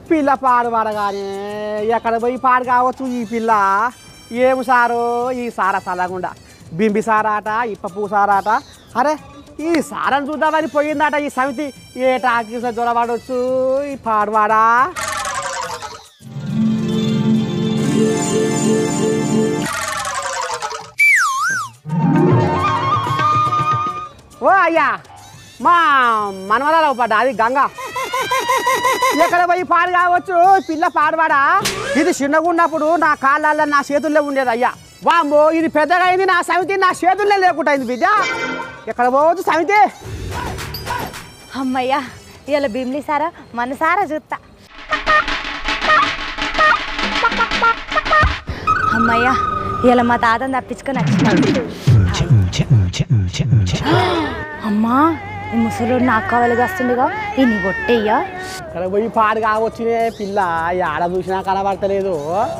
పిల్ల పాడు పాడగానే ఎక్కడ పోయి పాడు కావచ్చు ఈ పిల్ల ఏం సారు ఈ సారా సలగుండా బింబి సారాట ఇప్ప పూ సారాట అరే ఈ సారని చూద్దామని పోయిందట ఈ సమితి ఏ టాకీస జ్వరవాడొచ్చు ఈ పాడువాడా ఓ అయ్యా మా మనవరాలు పడ్డా అది గంగ ఎక్కడ పోయి పాడు కావచ్చు పిల్ల పాడువాడా ఇది చిన్నగా ఉన్నప్పుడు నా కాళ్ళల్లో నా చేతుల్లో ఉండేది అయ్యా వామ్మో ఇది పెద్దగా అయింది నా సమితి నా చేతుల్లో లేకుండా అయింది బిడ్డ ఎక్కడ పోవచ్చు సమితి అమ్మయ్యా ఇలా భీమ్లీ సారా మన సారా చూస్తా అమ్మయ్యా ఇలా మా తాతని తప్పించుకొని వచ్చినాడు అమ్మా ఈ ముసలోడు నాకు కావాలి వస్తుండగా ఇన్ని కొట్టేయ్యా ఇక్కడ పోయి పాడు కావచ్చునే పిల్ల ఆడ చూసినా కనబడతలేదు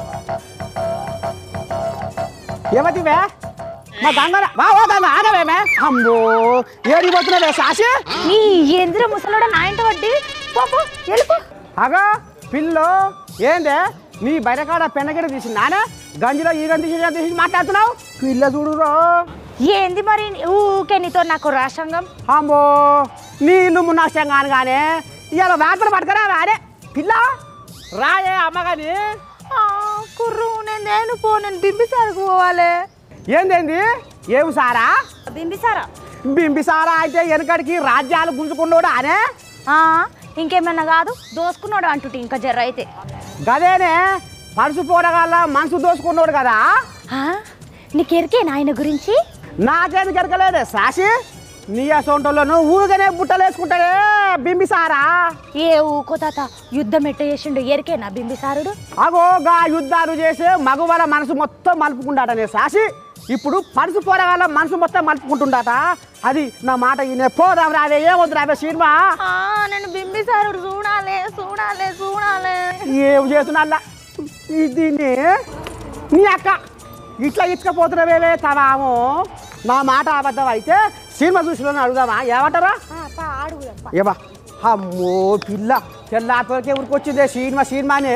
ఏమతివే మా గంగ వా ఓ గంగ ఆగవేమే అమ్మో ఏడి పోతున్నావే సాసి నీ ఏంద్ర ముసలోడ నా ఇంట వడ్డీ పోపో వెళ్ళిపో అగో పిల్లు ఏందే నీ బయటకాడ పెన్నగిడ తీసి నానే గంజిలో ఈ గంజి తీసి తీసి మాట్లాడుతున్నావు పిల్ల చూడురో ఏంది మరి ఊకే నీతో నాకు రాష్ట్రంగం అమ్మో నీ ఇల్లు మున్నాష్టం కాను కానీ ఇవాళ వ్యాపారం పట్టుకురా రాడే పిల్ల రాయే అమ్మగాని కుర్రు నేను నేను పో నేను బింబిసారకు పోవాలి ఏందేంది ఏమి సారా బింబిసారా బింబిసారా అయితే వెనకడికి రాజ్యాలు గుంజుకున్నాడు అనే ఆ, ఇంకేమన్నా కాదు దోసుకున్నాడు అంటుంటే ఇంకా జర్ర అయితే గదేనే పరుసు పోరగాళ్ళ మనసు దోసుకున్నాడు కదా ఆ, నీకెరికే నాయన గురించి నాకేం జరగలేదే సాసి నీ సొంటలోను ఊరికనే బుట్టలు వేసుకుంటాడే బింబిసారా ఏ ఊకో తాత యుద్ధం ఎట్ట చేసిండు ఎరికే నా బింబిసారుడు అగో గా యుద్ధాలు చేసి మగవాళ్ళ మనసు మొత్తం మలుపుకుంటాడనే సాసి ఇప్పుడు పరుసు పోరగాళ్ళ మనసు మొత్తం మలుపుకుంటుండట అది నా మాట ఈయన పోదాం రావే ఏమొద్దు రావే సినిమా ఆ, నేను బింబిసారుడు చూడాలి చూడాలి చూడాలి ఏం చేస్తున్నా దీన్ని నీ అక్క ఇట్లా ఇచ్చకపోతున్నావేలే తవాము నా మాట అబద్ధం అయితే సినిమా చూసిన అడుగుదామా ఏమంటారా అడుగుదప్ప ఏమా అమ్మో పిల్ల తెల్లారికే ఉరికొచ్చిందే సినిమా సినిమాని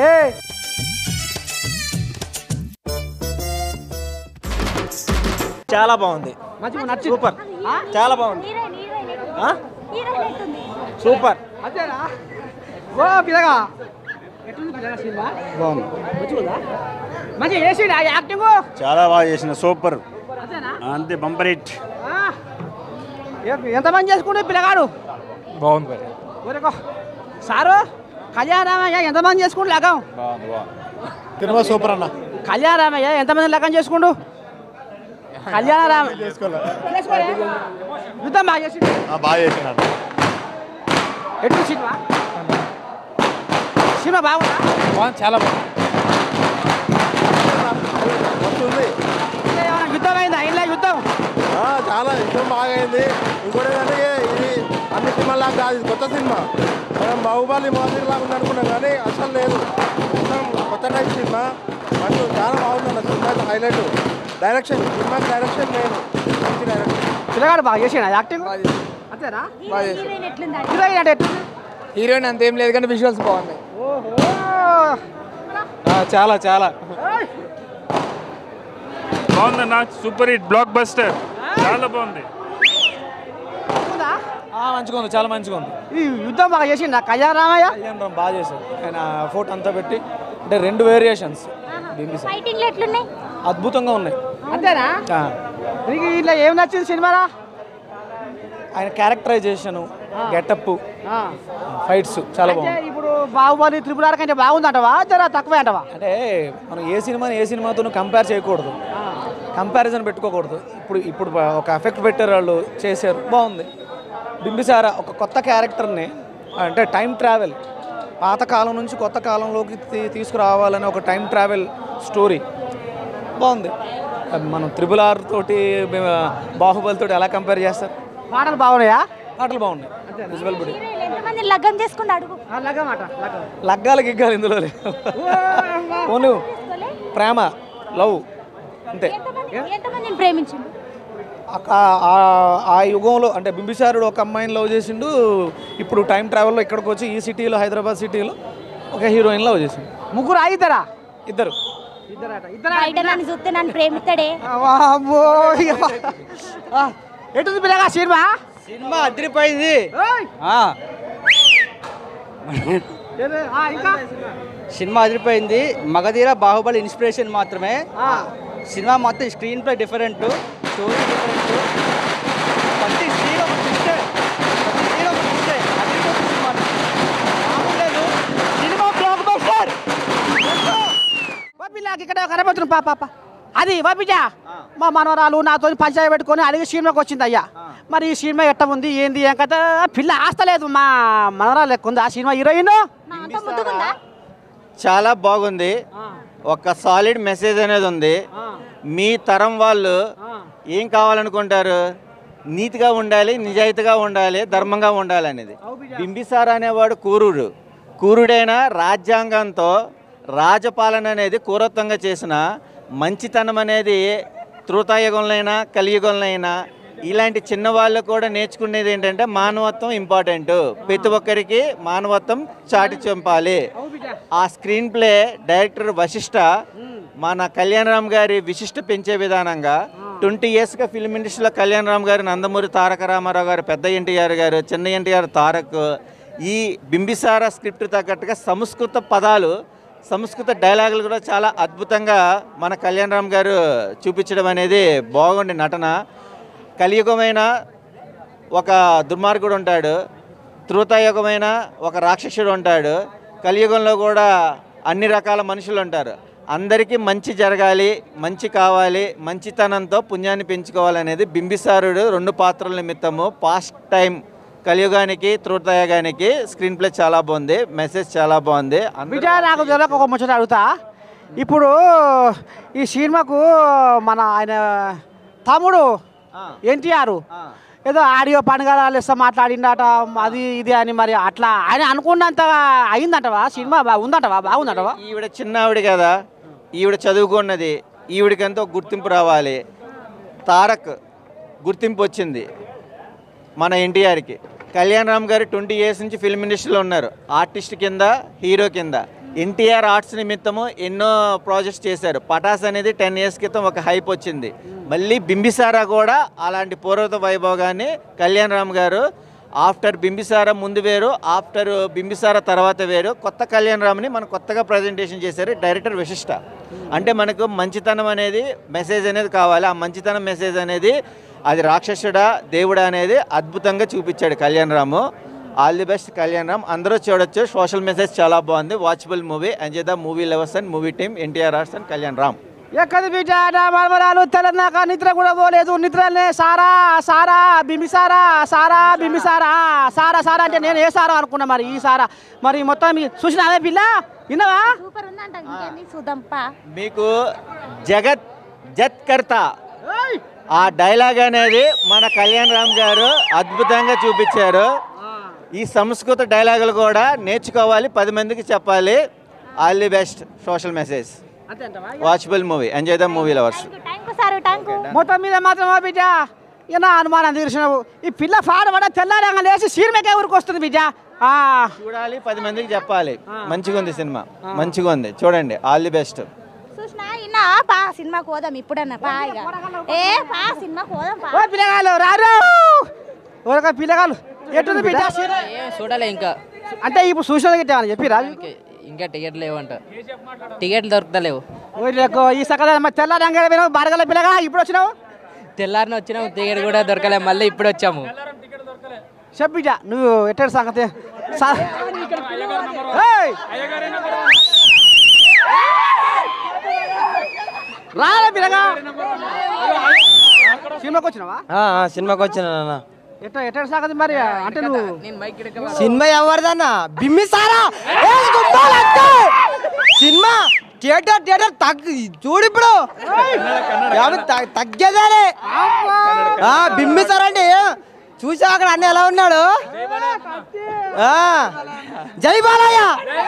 చాలా బాగుంది మంచిగా నచ్చి సూపర్ చాలా బాగుంది ఆ? సూపర్ అంతేనా ఓ పిల్లగా ఎట్లుంది పిల్లగా సినిమా బాగుంది మంచిగా మంచిగా చేసిండు ఆ యాక్టింగ్ చాలా బాగా చేసిన సూపర్ అంతేనా అంతే బంపర్ హిట్ ఆ. ఏ- ఎంతమంది చేసుకుంటే పిల్లగాడు బాగుంది భయ్య. ఊరికో సారు కళ్యాణరామయ్య ఎంతమంది చేసుకుంటూ లగం బాగుంది బాగుంది సినిమా సూపర్ అన్న కళ్యాణరామయ్య ఎంతమంది లగం చేసుకుండు కళ్యాణరామ చేసుకోలే. యుద్ధం బాగా చేసి బాగా చేసినారు ఎటు సినిమా సినిమా బాగుందా బాగుంది చాలా బాగుంది ఇంకా ఏమైనా యుద్ధం అయిందా ఇంట్లో యుద్ధం ఆ, చాలా యుద్ధం బాగా అయింది ఇంకోటి ఏంటంటే ఇది అన్ని సినిమాలా కాదు ఇది కొత్త సినిమా మనం బాహుబలి మాదిరి లాగా ఉంది అనుకున్నాం కానీ అసలు లేదు మొత్తం కొత్త టైప్ సినిమా మంచి చాలా బాగుంది అన్న సినిమా హైలైట్ డైరెక్షన్ సినిమాకి డైరెక్షన్ లేదు మంచి డైరెక్షన్ పిల్లగాడు బాగా చేసిన యాక్టింగ్ అంతేనా హీరోయిన్ అంటే ఎట్లుంది హీరోయిన్ అంతేం లేదు కానీ విజువల్స్ బాగున్నాయి ఓహో చాలా చాలా బాగుందన్న సూపర్ హిట్ బ్లాక్ బస్టర్ చాలా బాగుంది ఉందా? మంచిగా ఉంది చాలా మంచిగా ఉంది ఈ యుద్ధం బాగా చేసిండా కళ్యాణరామయ్య కళ్యాణ్ రామ్ బాగా చేశారు ఆయన ఫోటో అంతా పెట్టి అంటే రెండు వేరియేషన్స్ బింబిసార్ ఫైటింగ్లు ఎట్లున్నాయి అద్భుతంగా ఉన్నాయి అంతేనా ఆ, నీకు ఇట్లా ఏం నచ్చింది సినిమారా ఆయన క్యారెక్టరైజేషన్ గెటప్ ఆ. ఫైట్స్ చాలా అంటే బాగుంది ఇప్పుడు బాహుబలి త్రిపుల కంటే బాగుందంటవా జర తక్కువే అంటవా అంటే మనం ఏ సినిమాని ఏ సినిమాతోనూ కంపేర్ చేయకూడదు కంపారిజన్ పెట్టుకోకూడదు ఇప్పుడు ఇప్పుడు ఒక ఎఫెక్ట్ పెట్టారు వాళ్ళు చేశారు బాగుంది బింబిసార ఒక కొత్త క్యారెక్టర్ని అంటే టైం ట్రావెల్ పాత కాలం నుంచి కొత్త కాలంలోకి తీ- తీసుకురావాలనే ఒక టైం ట్రావెల్ స్టోరీ బాగుంది మనం త్రిబుల్ ఆర్ తోటి బి- బాహుబలి తోటి ఎలా కంపేర్ చేస్తారు పాటలు బాగున్నాయా పాటలు బాగున్నాయి విజువల్ బుడి ఎంతమంది లగ్గం చేసుకుంటూ అడుగు లగ్గమాట లగ్గం లగ్గాలు గిగ్గాలు ఇందులో లేవు ఓను ప్రేమ లవ్ అంతే ఎంతమంది ఎంతమందిని ప్రేమించిండు ఆ- ఆ- ఆ- ఆ యుగంలో అంటే బింబిసారుడు ఒక అమ్మాయిని లవ్ చేసిండు ఇప్పుడు టైం ట్రావెల్లో ఇక్కడికి వచ్చి ఈ సిటీలో హైదరాబాద్ సిటీలో ఒక హీరోయిన్ లవ్ చేసింది ముగ్గురు ఇద్దరా ఇద్దరు ఇద్దరట ఇద్దరా బయట నన్ను చూస్తే నన్ను ప్రేమిస్తాడే వామ్మో, ఇక. ఆ, ఎటుంది పిల్లగా సినిమా సినిమా అదిరిపోయింది ఏయ్, ఆ, ఏది? ఆ, ఇంకా సినిమా అదిరిపోయింది మగధీర బాహుబలి ఇన్స్పిరేషన్ మాత్రమే ఆ, సినిమా మొత్తం screenplay different story different ప్రతి సీన్ ఒక ట్విస్ట్ ప్రతి సీన్ ఒక ట్విస్ట్ అదిరిపోతుంది సినిమా మామూలు లేదు సినిమా బ్లాక్ బస్టర్ పిల్లకి ఇక్కడ కనబడుతుంది పాప పాప అది వబిజ మా మనవరాలు నాతో పంచాయతీ పెట్టుకొని అడిగి సినిమాకి వచ్చింది అయ్యా మరి ఈ సినిమా ఎట్ట ఉంది ఏంది ఏం కథ పిల్ల ఆస్తలేదు మా మనవరాలు లెక్క ఉంది ఆ సినిమా హీరోయిన్ మా అంత ముద్దుకుందా చాలా బాగుంది ఒక సాలిడ్ మెసేజ్ అనేది ఉంది మీ తరం వాళ్ళు ఏం కావాలనుకుంటారు నీతిగా ఉండాలి నిజాయితీగా ఉండాలి ధర్మంగా ఉండాలి అనేది బింబిసార అనేవాడు కూరుడు కూరుడైన రాజ్యాంగంతో రాజపాలన అనేది కూరత్వంగా చేసిన మంచితనం అనేది త్రుతాయుగంలోనైనా కలియుగంలోనైనా ఇలాంటి చిన్న వాళ్ళు కూడా నేర్చుకునేది ఏంటంటే మానవత్వం ఇంపార్టెంట్ ప్రతి ఒక్కరికి మానవత్వం చాటి చంపాలి ఆ స్క్రీన్ ప్లే డైరెక్టర్ వశిష్ట మన కళ్యాణ్ రామ్ గారి విశిష్ట పెంచే విధానంగా ట్వంటీ ఇయర్స్గా ఫిల్మ్ ఇండస్ట్రీలో కళ్యాణ్ రామ్ గారు నందమూరి తారక రామారావు గారు పెద్ద ఎన్టీఆర్ గారు చిన్న ఎన్టీఆర్ తారక్ ఈ బింబిసార స్క్రిప్ట్ తగ్గట్టుగా సంస్కృత పదాలు సంస్కృత డైలాగులు కూడా చాలా అద్భుతంగా మన కళ్యాణ్ రామ్ గారు చూపించడం అనేది బాగుంది నటన కలియుగమైన ఒక దుర్మార్గుడు ఉంటాడు త్రూతాయుగమైన ఒక రాక్షసుడు ఉంటాడు కలియుగంలో కూడా అన్ని రకాల మనుషులు ఉంటారు అందరికీ మంచి జరగాలి మంచి కావాలి మంచితనంతో పుణ్యాన్ని పెంచుకోవాలనేది బింబిసారుడు రెండు పాత్రల నిమిత్తము పాస్ట్ టైం కలియుగానికి త్రూతాయుగానికి స్క్రీన్ ప్లే చాలా బాగుంది మెసేజ్ చాలా బాగుంది అందరూ విజయ నాకు తెలియక ఒక ముచ్చట అడుగుతా ఇప్పుడు ఈ సినిమాకు మన ఆయన తమ్ముడు ఎన్టీఆర్ ఏదో ఆడియో పండుగలు ఇస్తా మాట్లాడిండట అది ఇది అని మరి అట్లా ఆయన అనుకున్నంత అయిందంటవా సినిమా బా ఉందంటవా బాగుందంటవా ఈవిడ చిన్న ఆవిడ కదా ఈవిడ చదువుకున్నది ఈవిడికంతా ఒక గుర్తింపు రావాలి తారక్ గుర్తింపు వచ్చింది మన ఎన్టీఆర్కి కళ్యాణ్ రామ్ గారు ట్వంటీ ఇయర్స్ నుంచి ఫిల్మ్ ఇండస్ట్రీలో ఉన్నారు ఆర్టిస్ట్ కింద హీరో కింద ఎన్టీఆర్ ఆర్ట్స్ నిమిత్తము ఎన్నో ప్రాజెక్ట్స్ చేశారు పటాస్ అనేది టెన్ ఇయర్స్ క్రితం ఒక హైప్ వచ్చింది మళ్ళీ బింబిసారా కూడా అలాంటి పూర్వత వైభోగాన్ని కళ్యాణ్ రామ్ గారు ఆఫ్టర్ బింబిసార ముందు వేరు ఆఫ్టర్ బింబిసార తర్వాత వేరు కొత్త కళ్యాణ్ రామ్ని మనం కొత్తగా ప్రజెంటేషన్ చేశారు డైరెక్టర్ విశిష్ట అంటే మనకు మంచితనం అనేది మెసేజ్ అనేది కావాలి ఆ మంచితనం మెసేజ్ అనేది అది రాక్షసుడా దేవుడా అనేది అద్భుతంగా చూపించాడు Kalyan Ram all the best Kalyan Ram అందరూ చూడొచ్చు సోషల్ మెసేజ్ చాలా బాగుంది watchable movie enjoy the movie lovers and movie team NTR arts and Kalyan Ram ఎక్కడ బిడ్డ నా మరమరాలు తెలంగాణ నిద్ర కూడా పోలేదు నిద్రనే సారా సారా బింబిసారా సారా బింబిసారా సారా సారా అంటే నేను ఏ సారా అనుకున్నా మరి ఈ సారా మరి మొత్తం మీ- చూసినావే పిల్ల విన్నావా సూపర్ ఉందంట ఇంకేంది చూద్దాంపా మీకు జగత్ జత్కర్త ఆ డైలాగ్ అనేది మన కళ్యాణ్ రామ్ గారు అద్భుతంగా చూపించారు ఈ సంస్కృత డైలాగులు కూడా నేర్చుకోవాలి పది మందికి చెప్పాలి all the best social message watchable movie enjoy the movie lovers thank you sir thank you మొత్తం మీద మాత్రం ఆ బిడ్డ ఇక నా అనుమానం తీర్చినావు ఈ పిల్ల పాడబడ తెల్లారంగా లేచి సీరమేకే ఊరికి వస్తుంది బిడ్డ ఆ, చూడాలి పది మందికి చెప్పాలి మంచిగా ఉంది సినిమా మంచిగా ఉంది చూడండి ఆల్ ది బెస్ట్ చూసినా ఇన్నా పా సినిమాకి పోదాం ఇప్పుడన్నా పా ఇక ఏ పా సినిమాకి పోదాం పా ఓ పిల్లగాళ్ళు రారు ఊరక పిల్లగాళ్ళు ఎట్టుంది బిడ్డ సీర- చూడాలి ఇంకా అంటే ఇప్పుడు సూచన గిట్ట చెప్పిరా ఇంకా టికెట్లు లేవంట టికెట్లు దొరుకుతలేవు ఊర్లకు ఈ సకల తెల్లారంగా పోయినావు బరగల పిల్లగా ఇప్పుడు వచ్చినావు తెల్లారిన వచ్చినాము టికెట్ కూడా దొరకలే మళ్ళీ ఇప్పుడు వచ్చాము చెప్పిజా నువ్వు ఎట్టాడు సంగతి సా- ఏయ్! రారా పిల్లగా సినిమాకి వచ్చినావా సినిమాకి వచ్చిన నాన్న ఎట్ట ఎట్టాడు సంగతి మరి అంటే నువ్వు సినిమా ఎవరిదన్నా బిమ్మిసారా ఏ గుమ్మాలంటే సినిమా థియేటర్ థియేటర్ తగ్గు చూడు ఇప్పుడు ఎవరు తగ్- తగ్గేదేలే ఆ, బిమ్మిసారా అండి చూసా అక్కడ అన్న ఎలా ఉన్నాడు ఆ, జై బాలయ్య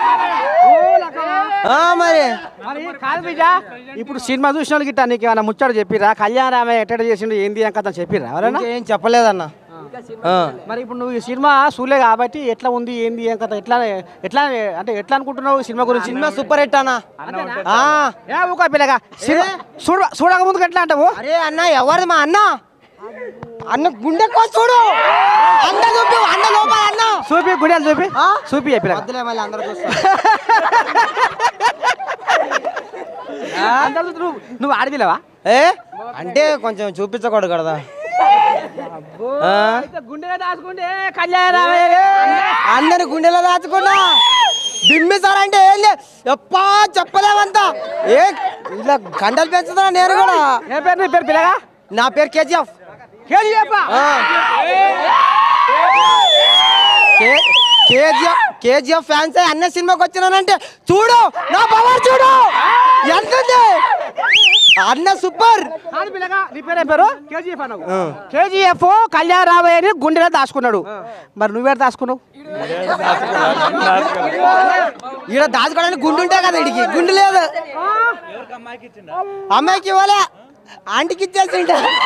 ఆ, మరి మరి కాదు బిడ్డా ఇప్పుడు సినిమా చూసిన వాళ్ళు గిట్ట నీకు ఏమైనా ముచ్చట చెప్పిరా కళ్యాణ రామయ్య ఎట్ట చేసిండు ఏంది అని కథ చెప్పిరా ఎవరైనా ఏం చెప్పలేదన్న మరి ఇప్పుడు నువ్వు ఈ సినిమా చూడలే కాబట్టి ఎట్లా ఉంది ఏంది ఏం కథ ఎట్లా ఎట్లా అంటే ఎట్లా అనుకుంటున్నావు ఈ సినిమా గురించి సినిమా సూపర్ హిట్ అన్న ఆ. ఏ ఊక పిల్లగా సినిమా చూడ చూడక ముందుకు ఎట్లా అంటావు అరే అన్న ఎవరిది మా అన్న అన్న గుండె కోసి చూడు అన్న చూపి అన్న లోపల అన్న చూపి గుడియాలు చూపి చూపి పిల్లగా వద్దులే మళ్ళీ అందరూ చూస్తారు అందరూ నువ్వు నువ్వు ఆడపిల్లవా ఏ అంటే కొంచెం చూపించకూడదు కదా ఆ? గుండెగా దాచుకుంటే కళ్యాణ అందరి గుండెలో దాచుకున్నా బింబిసారంటే ఏం లే ఎప్పా చెప్పలేమంతా ఏ ఇలా గంటలు పెంచుతున్నా నేను కూడా ఏ పేరు నీ పేరు పిల్లగా నా పేరు KGF KGF KGF KGF fans అన్న సినిమాకి వచ్చినానంటే చూడు నా పవర్ చూడు ఎంత ఉంది? అన్న సూపర్ కాదు పిల్లగా నీ పేరు ఏం పేరు కేజీఎఫ్ అన్నావు కేజీఎఫ్ కళ్యాణ రాబోయే అని గుండెలో దాచుకున్నాడు మరి నువ్వేడ దాచుకున్నావు ఈడ దాచుకోవడానికి గుండు ఉంటాయి కదా ఇడికి గుండు లేదు అమ్మాయికి ఇవ్వలే ఆంటీకి ఇచ్చేసి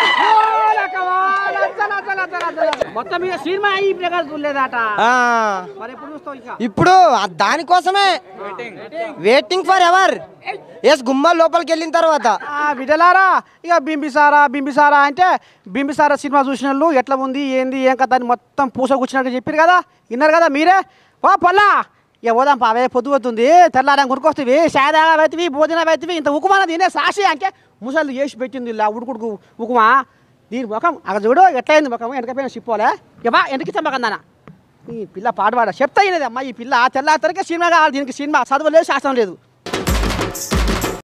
మొత్తం మీద సినిమా ఈ ప్రకారం చూడలేదట మరి ఎప్పుడు చూస్తావు ఇంకా ఇప్పుడు ఆ దానికోసమే వెయిటింగ్ ఫర్ ఎవర్ ఎస్ గుమ్మ లోపలికి వెళ్ళిన తర్వాత ఆ, బిడ్డలారా ఇక బింబిసారా బింబిసారా అంటే బింబిసారా సినిమా చూసిన వాళ్ళు ఎట్లా ఉంది ఏంది ఏం కథ అని మొత్తం పూస కూర్చున్నట్టు చెప్పారు కదా విన్నారు కదా మీరే ఓ పొల్లా ఇక పోదాం పావే పొద్దు పోతుంది తెల్లారం గురికొస్తుంది సాదాగా అవుతుంది భోజనం అవుతుంది ఇంత ఉకుమాన తినే సాక్షి అంటే ముసలు చేసి పెట్టింది ఇలా ఉడుకుడుకు ఉకుమా దీని ముఖం అక్కడ చూడు ఎట్లయింది ముఖం వెనకపోయిన చెప్పోలే ఇవా వెనకిచ్చా మొఖం ఈ పిల్ల పాడవాడ చెప్తా అమ్మా ఈ పిల్ల తెల్లారికే సినిమా కావాలి దీనికి సినిమా చదవలేదు శాస్త్రం లేదు